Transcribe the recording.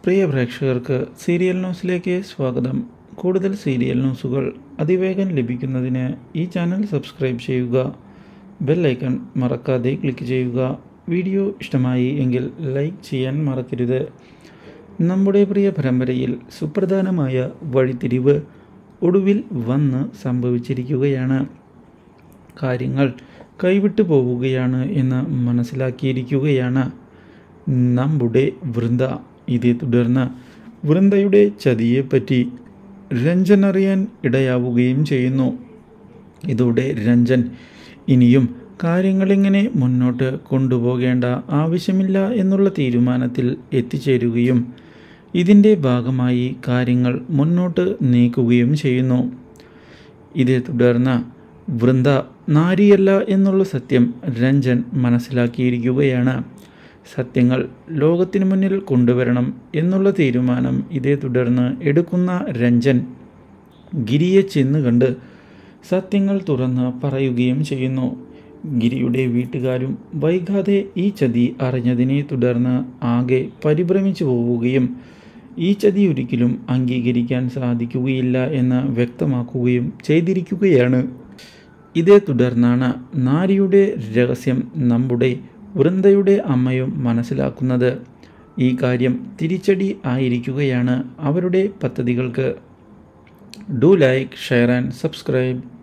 പ്രിയ പ്രേക്ഷകർക്ക് സീരിയൽ ന്യൂസിലേക്ക് സ്വാഗതം കൂടുതൽ സീരിയൽ ന്യൂസുകൾ അതിവേഗം ലഭിക്കുന്നതിന് ഈ ചാനൽ സബ്സ്ക്രൈബ് ചെയ്യുക ബെൽ ഐക്കൺ മറക്കാതെ ക്ലിക്ക് ചെയ്യുക വീഡിയോ ഇഷ്ടമായി എങ്കിൽ ലൈക്ക് ചെയ്യാൻ മറക്കരുത് നമ്മുടെ പ്രിയ പരമ്പരയിൽ സുപ്രധാനമായ വഴിത്തിരിവ് ഒടുവിൽ വന്ന് സംഭവിച്ചിരിക്കുകയാണ് കാര്യങ്ങൾ കൈവിട്ടു പോവുകയാണ് എന്ന് മനസ്സിലാക്കിയിരിക്കുകയാണ് നമ്മുടെ വൃന്ദ ഇതേ തുടർന്ന് വൃന്ദയുടെ ചതിയെപ്പറ്റി രഞ്ജൻ അറിയാൻ ഇടയാവുകയും ചെയ്യുന്നു ഇതോടെ രഞ്ജൻ ഇനിയും കാര്യങ്ങളിങ്ങനെ മുന്നോട്ട് കൊണ്ടുപോകേണ്ട ആവശ്യമില്ല എന്നുള്ള തീരുമാനത്തിൽ എത്തിച്ചേരുകയും ഇതിൻ്റെ ഭാഗമായി കാര്യങ്ങൾ മുന്നോട്ട് നീക്കുകയും ചെയ്യുന്നു ഇതേ തുടർന്ന് വൃന്ദ നാരിയല്ല എന്നുള്ള സത്യം രഞ്ജൻ മനസ്സിലാക്കിയിരിക്കുകയാണ് സത്യങ്ങൾ ലോകത്തിനു മുന്നിൽ കൊണ്ടുവരണം എന്നുള്ള തീരുമാനം ഇതേ തുടർന്ന് എടുക്കുന്ന രഞ്ജൻ ഗിരിയെ ചെന്ന് കണ്ട് സത്യങ്ങൾ തുറന്ന് പറയുകയും ചെയ്യുന്നു ഗിരിയുടെ വീട്ടുകാരും വൈകാതെ ഈ ചതി അറിഞ്ഞതിനെ തുടർന്ന് ആകെ പരിഭ്രമിച്ചു പോവുകയും ഈ ചതി ഒരിക്കലും അംഗീകരിക്കാൻ സാധിക്കുകയില്ല എന്ന് വ്യക്തമാക്കുകയും ചെയ്തിരിക്കുകയാണ് ഇതേ തുടർന്നാണ് നാരിയുടെ രഹസ്യം നമ്മുടെ വൃന്ദയുടെ അമ്മയും മനസ്സിലാക്കുന്നത് ഈ കാര്യം തിരിച്ചടി ആയിരിക്കുകയാണ് അവരുടെ പദ്ധതികൾക്ക് do like share and subscribe